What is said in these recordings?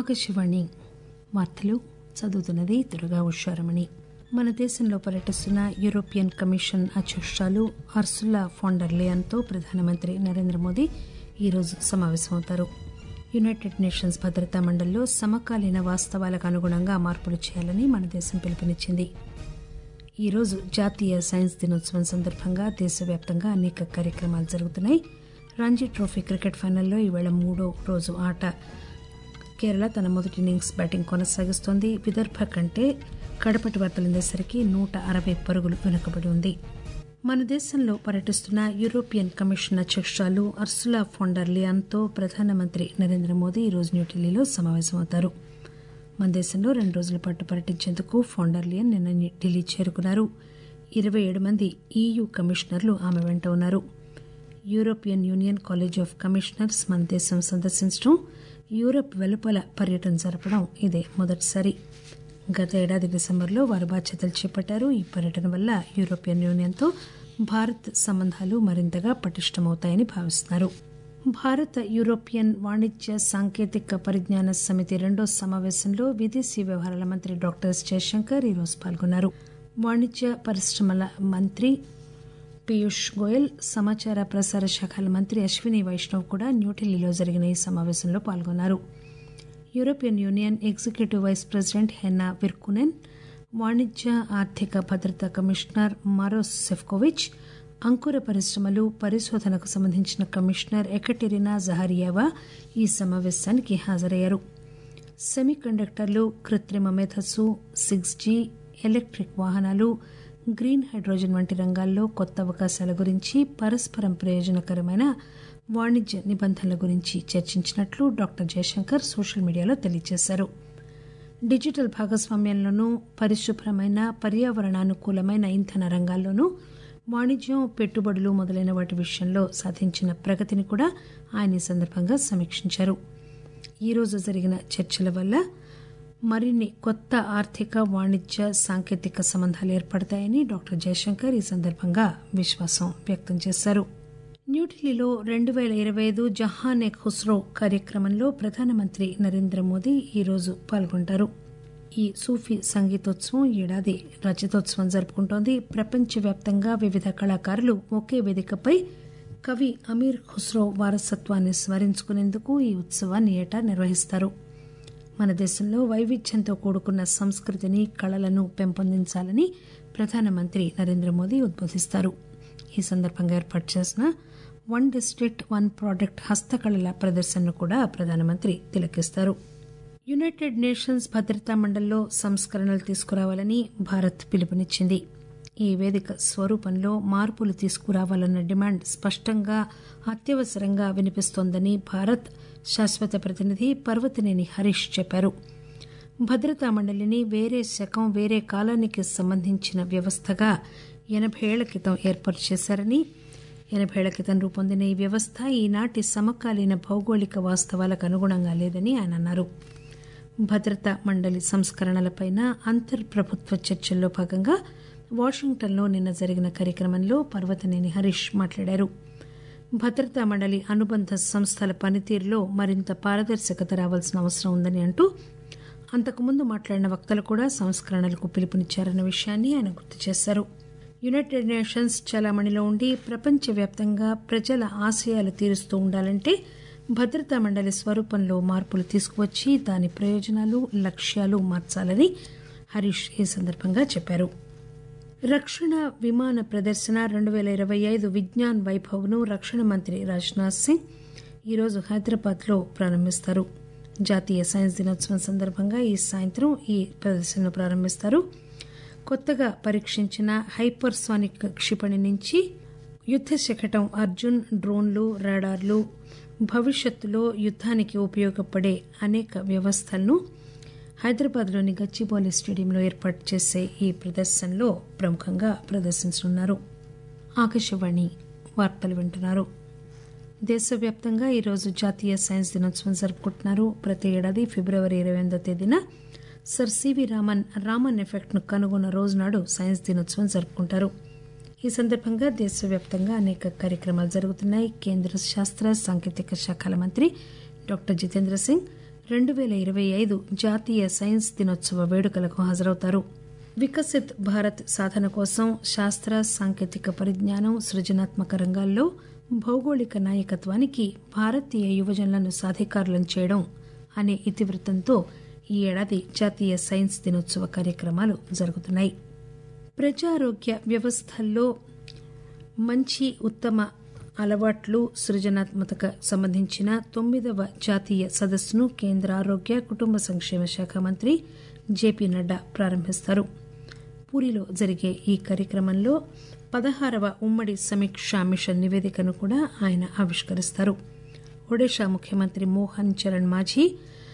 ఆకాశవాణి వార్తలు చదువుతున్నది దుర్గా ఉషారమణి మన దేశంలో పర్యటిస్తున్న యూరోపియన్ కమిషన్ అధ్యకురాలు అర్సులా ఫాండర్ లేయన్తో ప్రధానమంత్రి నరేంద్ర మోదీ ఈరోజు సమావేశమవుతారు యునైటెడ్ నేషన్స్ భద్రతా మండలిలో సమకాలీన వాస్తవాలకు అనుగుణంగా మార్పులు చేయాలని మన దేశం పిలుపునిచ్చింది ఈరోజు జాతీయ సైన్స్ దినోత్సవం సందర్భంగా దేశవ్యాప్తంగా అనేక కార్యక్రమాలు జరుగుతున్నాయి రంజీ ట్రోఫీ క్రికెట్ ఫైనల్లో ఈవేళ మూడో రోజు ఆట కేరళ తన మొదటి ఇన్నింగ్స్ బ్యాటింగ్ కొనసాగిస్తోంది విదర్భ కంటే కడపటి వార్తలందేసరికి నూట అరవై పరుగులు వెనుకబడి ఉంది మన దేశంలో పర్యటిస్తున్న యూరోపియన్ కమిషన్ అధ్యకురాలు అర్సులా ఫాండర్ లియాన్తో ప్రధానమంత్రి నరేంద్ర మోదీ ఈరోజు న్యూఢిల్లీలో సమావేశమవుతారు మన దేశంలో రెండు రోజుల పాటు పర్యటించేందుకు ఫాండర్ లియన్ నిన్న ఢిల్లీ చేరుకున్నారు ఇరవై ఏడు మంది ఈయూ కమిషనర్లు ఆమె వెంట ఉన్నారు European union college of commissioners మన దేశం సందర్శించడం యూరప్ వెలుపల పర్యటన జరపడం ఇదే మొదటిసారి గత ఏడాది డిసెంబర్లో వారు బాధ్యతలు చేపట్టారు ఈ పర్యటన వల్ల యూరోపియన్ యూనియన్తో భారత్ సంబంధాలు మరింతగా పటిష్టమవుతాయని భావిస్తున్నారు భారత యూరోపియన్ వాణిజ్య సాంకేతిక పరిజ్ఞాన సమితి రెండో సమావేశంలో విదేశీ వ్యవహారాల మంత్రి డాక్టర్ ఎస్ జయశంకర్ ఈరోజు పాల్గొన్నారు వాణిజ్య పరిశ్రమల మంత్రి పీయూష్ గోయల్ సమాచార ప్రసార శాఖల మంత్రి అశ్విని వైష్ణవ్ కూడా న్యూఢిల్లీలో జరిగిన ఈ సమావేశంలో పాల్గొన్నారు European union executive vice president Henna Virkkunen వాణిజ్య ఆర్థిక భద్రతా కమిషనర్ మారోస్ సెఫ్కోవిచ్ అంకుర పరిశ్రమలు పరిశోధనకు సంబంధించిన కమిషనర్ ఎకటెరినా జహారియావా ఈ సమావేశానికి హాజరయ్యారు సెమీ కండక్టర్లు కృత్రిమ మేధస్సు సిక్స్ జీ ఎలక్ట్రిక్ వాహనాలు గ్రీన్ హైడ్రోజన్ వంటి రంగాల్లో కొత్త అవకాశాల గురించి పరస్పరం ప్రయోజనకరమైన వాణిజ్య నిబంధనల గురించి చర్చించినట్లు డాక్టర్ జయశంకర్ సోషల్ మీడియాలో తెలియజేశారు డిజిటల్ భాగస్వామ్యంలోనూ పరిశుభ్రమైన పర్యావరణానుకూలమైన ఇంధన రంగాల్లోనూ వాణిజ్యం పెట్టుబడులు మొదలైన వాటి విషయంలో సాధించిన ప్రగతిని కూడా ఆయన ఈ సందర్భంగా సమీక్షించారు ఈరోజు జరిగిన చర్చల వల్ల మరిన్ని కొత్త ఆర్థిక వాణిజ్య సాంకేతిక సంబంధాలు ఏర్పడతాయని డాక్టర్ జయశంకర్ ఈ సందర్భంగా విశ్వాసం వ్యక్తం చేశారు న్యూఢిల్లీలో రెండు పేల ఇరవై ఐదు జహాన్ ఎ ఖుస్రో కార్యక్రమంలో ప్రధానమంత్రి నరేంద్ర మోదీ ఈరోజు పాల్గొంటారు ఈ సూఫీ సంగీతోత్సవం ఈ ఏడాది రజతోత్సవం జరుపుకుంటోంది ప్రపంచవ్యాప్తంగా వివిధ కళాకారులు ఒకే వేదికపై కవి అమీర్ ఖుస్రో వారసత్వాన్ని స్మరించుకునేందుకు ఈ ఉత్సవాన్ని ఏటా నిర్వహిస్తారు మన దేశంలో వైవిధ్యంతో కూడుకున్న సంస్కృతిని కళలను పెంపొందించాలని ప్రధానమంత్రి నరేంద్ర మోదీ ఉద్బోధిస్తారు ఈ సందర్భంగా ఏర్పాటు చేసిన వన్ డిస్టిక్ట్ వన్ ప్రాడక్ట్ హస్తకళల ప్రదర్శనను కూడా ప్రధానమంత్రి తిలకిస్తారు యునైటెడ్ నేషన్స్ భద్రతా మండలిలో సంస్కరణలు తీసుకురావాలని భారత్ పిలుపునిచ్చింది ఈ వేదిక స్వరూపంలో మార్పులు తీసుకురావాలన్న డిమాండ్ స్పష్టంగా అత్యవసరంగా వినిపిస్తోందని భారత్ శాశ్వత ప్రతినిధి పర్వతనేని హరీష్ చెప్పారు భద్రతా మండలిని వేరే శకం వేరే కాలానికి సంబంధించిన వ్యవస్థగా ఎనభై ఏళ్ల క్రితం ఏర్పాటు చేశారని ఎనభై ఏళ్ల క్రితం రూపొందిన ఈ వ్యవస్థ ఈనాటి సమకాలీన భౌగోళిక వాస్తవాలకు అనుగుణంగా లేదని ఆయన అన్నారు భద్రతా మండలి సంస్కరణలపై అంతర్ప్రభుత్వ చర్చల్లో భాగంగా వాషింగ్టన్లో నిన్న జరిగిన కార్యక్రమంలో పర్వతనేని హరీష్ మాట్లాడారు భద్రతా మండలి అనుబంధ సంస్థల పనితీరులో మరింత పారదర్శకత రావాల్సిన అవసరం ఉందని అంటూ అంతకుముందు మాట్లాడిన వక్తలు కూడా సంస్కరణలకు పిలుపునిచ్చారన్న విషయాన్ని ఆయన గుర్తు చేశారు యునైటెడ్ నేషన్స్ చలామణిలో ఉండి ప్రపంచవ్యాప్తంగా ప్రజల ఆశయాలు తీరుస్తూ ఉండాలంటే భద్రతా మండలి స్వరూపంలో మార్పులు తీసుకువచ్చి దాని ప్రయోజనాలు లక్ష్యాలు మార్చాలని హరీష్ ఈ సందర్భంగా చెప్పారు రక్షణ విమాన ప్రదర్శన రెండు పేల ఇరవై ఐదు విజ్ఞాన్ వైభవ్ ను రక్షణ మంత్రి రాజ్నాథ్ సింగ్ ఈరోజు హైదరాబాద్ లో ప్రారంభిస్తారు జాతీయ సైన్స్ దినోత్సవం సందర్భంగా ఈ సాయంత్రం ఈ ప్రదర్శనను ప్రారంభిస్తారు కొత్తగా పరీక్షించిన హైపర్సానిక్ క్షిపణి నుంచి యుద్ద శకటం అర్జున్ డ్రోన్లు రాడార్లు భవిష్యత్తులో యుద్దానికి ఉపయోగపడే అనేక వ్యవస్థలను హైదరాబాద్లోని గచ్చిబౌలి స్టేడియంలో ఏర్పాటు చేసే ఈ ప్రదర్శనలో ప్రముఖంగా ప్రదర్శించనున్నారు ఆకాశవాణి వార్తలు వింటున్నారు దేశవ్యాప్తంగా ఈరోజు జాతీయ సైన్స్ దినోత్సవం జరుపుకుంటున్నారు ప్రతి ఏడాది ఫిబ్రవరి ఇరవై ఎనిమిదో తేదీన సర్ సివి రామన్ రామన్ ఎఫెక్ట్ ను కనుగొన్న రోజు నాడు సైన్స్ దినోత్సవం జరుపుకుంటారు ఈ సందర్భంగా దేశవ్యాప్తంగా అనేక కార్యక్రమాలు జరుగుతున్నాయి కేంద్ర శాస్త్ర సాంకేతిక శాఖల మంత్రి డాక్టర్ జితేంద్ర సింగ్ రెండు పేల ఇరవై ఐదు జాతీయ సైన్స్ దినోత్సవ వేడుకలకు హాజరవుతారు వికసిత్ భారత్ సాధన కోసం శాస్త్ర సాంకేతిక పరిజ్ఞానం సృజనాత్మక రంగాల్లో భౌగోళిక నాయకత్వానికి భారతీయ యువజనులను సాధికారులను చేయడం అనే ఇతివృత్తంతో ఈ ఏడాది జాతీయ సైన్స్ దినోత్సవ కార్యక్రమాలు జరుగుతున్నాయి ప్రజారోగ్య వ్యవస్థల్లో మంచి ఉత్తమ అలవాట్లు సృజనాత్మకతకు సంబంధించిన తొమ్మిదవ జాతీయ సదస్సును కేంద్ర ఆరోగ్య కుటుంబ సంక్షేమ శాఖ మంత్రి జేపీ నడ్డా ప్రారంభిస్తారు పూరిలో జరిగే ఈ కార్యక్రమంలో పదహారవ ఉమ్మడి సమీక్షా మిషన్ నివేదికను కూడా ఆయన ఆవిష్కరిస్తారు ఒడిషా ముఖ్యమంత్రి మోహన్ చరణ్ మాఝీ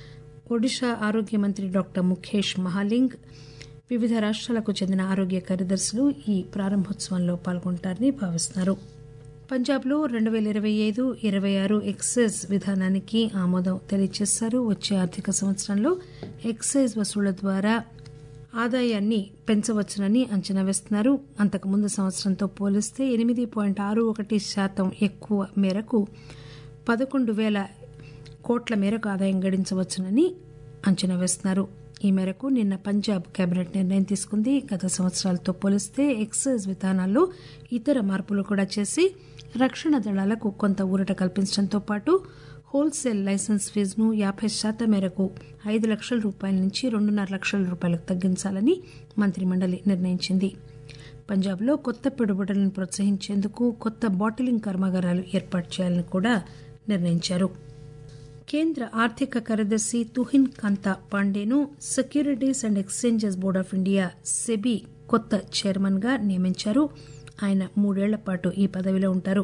ఒడిషా ఆరోగ్య మంత్రి డాక్టర్ ముఖేష్ మహాలింగ్ వివిధ రాష్ట్రాలకు చెందిన ఆరోగ్య కార్యదర్శులు ఈ ప్రారంభోత్సవంలో పాల్గొంటారని భావిస్తున్నారు పంజాబ్లో రెండు పేల ఇరవై ఐదు ఇరవై ఆరు ఎక్సైజ్ విధానానికి ఆమోదం తెలియజేశారు వచ్చే ఆర్థిక సంవత్సరంలో ఎక్సైజ్ వసూళ్ల ద్వారా ఆదాయాన్ని పెంచవచ్చునని అంచనా వేస్తున్నారు అంతకుముందు సంవత్సరంతో పోలిస్తే ఎనిమిది పాయింట్ ఆరు ఒకటి శాతం ఎక్కువ మేరకు పదకొండు పేల కోట్ల మేరకు ఆదాయం గడించవచ్చునని అంచనా వేస్తున్నారు ఈ మేరకు నిన్న పంజాబ్ కేబినెట్ నిర్ణయం తీసుకుంది గత సంవత్సరాలతో పోలిస్తే ఎక్సైజ్ విధానాల్లో ఇతర మార్పులు కూడా చేసి రక్షణ దళాలకు కొంత ఊరట కల్పించడంతో పాటు హోల్సేల్ లైసెన్స్ ఫీజును యాబై శాతం మేరకు ఐదు లక్షల రూపాయల నుంచి రెండున్నర లక్షల రూపాయలకు తగ్గించాలని మంత్రిమండలి నిర్ణయించింది పంజాబ్లో కొత్త పెట్టుబడులను ప్రోత్సహించేందుకు కొత్త బాటిలింగ్ కర్మాగారాలు ఏర్పాటు చేయాలని కూడా నిర్ణయించారు కేంద్ర ఆర్థిక కార్యదర్శి తుహిన్ కాంతా పాండేను securities and exchanges board of India SEBI కొత్త చైర్మన్ గా నియమించారు ఆయన మూడేళ్ల పాటు ఈ పదవిలో ఉంటారు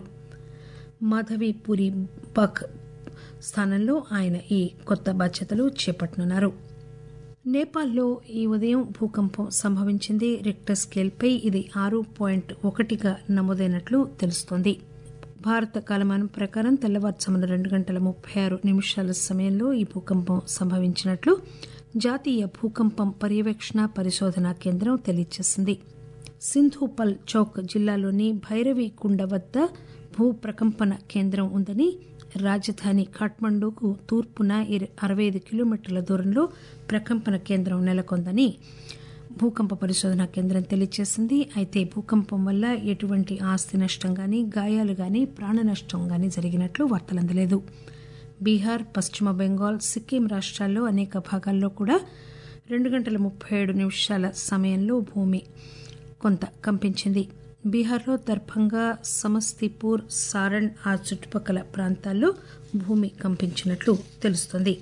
మాధవి పూరి బక్ స్థానంలో ఆయన ఈ కొత్త బాధ్యతలు చేపట్టనున్నారు నేపాల్లో ఈ ఉదయం భూకంపం సంభవించింది రిక్టర్ స్కేల్పై ఇది ఆరు పాయింట్ ఒకటిగా నమోదైనట్లు తెలుస్తోంది భారత కాలమానం ప్రకారం తెల్లవారుజామున రెండు గంటల ముప్పై ఆరు నిమిషాల సమయంలో ఈ భూకంపం సంభవించినట్లు జాతీయ భూకంపం పర్యవేక్షణ పరిశోధన కేంద్రం తెలియజేసింది సింధుపల్ చౌక్ జిల్లాలోని భైరవి కుండ వద్ద భూ ప్రకంపన కేంద్రం ఉందని రాజధాని ఖాట్మండూకు తూర్పున అరవై ఐదు కిలోమీటర్ల దూరంలో ప్రకంపన కేంద్రం నెలకొందని భూకంప పరిశోధన కేంద్రం తెలియజేసింది అయితే భూకంపం వల్ల ఎటువంటి ఆస్తి నష్టం గాని గాయాలు గాని ప్రాణ నష్టం గాని జరిగినట్లు వార్తలందలేదు బీహార్ పశ్చిమ బెంగాల్ సిక్కిం రాష్ట్రాల్లో అనేక భాగాల్లో కూడా రెండు గంటల ముప్పై ఏడు నిమిషాల సమయంలో భూమి కొంత కంపించింది బీహార్లో దర్భంగా సమస్తీపూర్ సారణ్ ఆ చుట్టుపక్కల ప్రాంతాల్లో భూమి కంపించినట్లు తెలుస్తోంది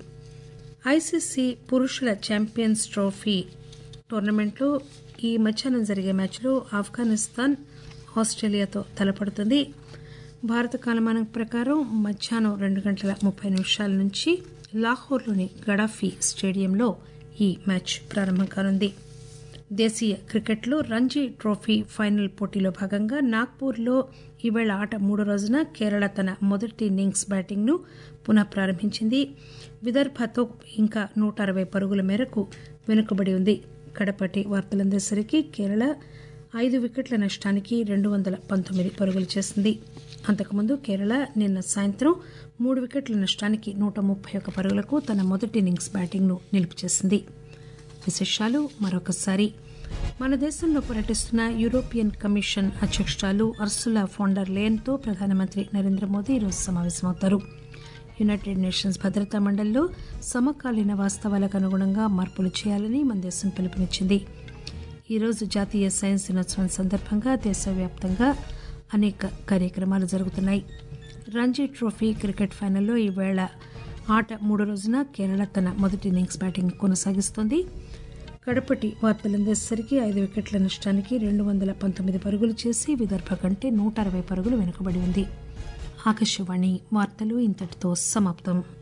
ఐసీసీ పురుషుల ఛాంపియన్స్ ట్రోఫీ టోర్నమెంట్లో ఈ మధ్యాహ్నం జరిగే మ్యాచ్లో ఆఫ్ఘనిస్తాన్ ఆస్ట్రేలియాతో తలపడుతుంది భారత కాలమానం ప్రకారం మధ్యాహ్నం రెండు గంటల ముప్పై నిమిషాల నుంచి లాహోర్లోని గడాఫీ స్టేడియంలో ఈ మ్యాచ్ ప్రారంభం కానుంది దేశీయ క్రికెట్లో రంజీ ట్రోఫీ ఫైనల్ పోటీలో భాగంగా నాగ్పూర్లో ఈవేళ ఆట మూడో రోజున కేరళ తన మొదటి ఇన్నింగ్స్ బ్యాటింగ్ను పునః ప్రారంభించింది విదర్భతో ఇంకా నూట అరవై పరుగుల మేరకు వెనుకబడి ఉంది కడపటి వార్తలందేసరికి కేరళ ఐదు వికెట్ల నష్టానికి రెండు వందల పంతొమ్మిది పరుగులు చేసింది అంతకుముందు కేరళ నిన్న సాయంత్రం మూడు వికెట్ల నష్టానికి నూట ముప్పై ఒక్క పరుగులకు తన మొదటి ఇన్నింగ్స్ బ్యాటింగ్ను నిలుపు చేసింది విశేషాలు మరొకసారి మన దేశంలో పర్యటిస్తున్న యూరోపియన్ కమిషన్ అధ్యక్షురాలు అర్సులా ఫాండర్ లేన్తో ప్రధానమంత్రి నరేంద్ర మోదీ ఈరోజు సమావేశమవుతారు యునైటెడ్ నేషన్స్ భద్రతా మండలిలో సమకాలీన వాస్తవాలకు అనుగుణంగా మార్పులు చేయాలని మన దేశం పిలుపునిచ్చింది ఈరోజు జాతీయ సైన్స్ దినోత్సవం సందర్భంగా దేశవ్యాప్తంగా అనేక కార్యక్రమాలు జరుగుతున్నాయి రంజీ ట్రోఫీ క్రికెట్ ఫైనల్లో ఈవేళ ఆట మూడో రోజున కేరళ తన మొదటి ఇన్నింగ్స్ బ్యాటింగ్ కొనసాగిస్తోంది కడపటి వార్తలందేసరికి ఐదు వికెట్ల నష్టానికి రెండు వందల పంతొమ్మిది పరుగులు చేసి విదర్భ కంటే నూట అరవై పరుగులు వెనుకబడి ఉంది ఆకాశవాణి వార్తలు ఇంతటితో సమాప్తం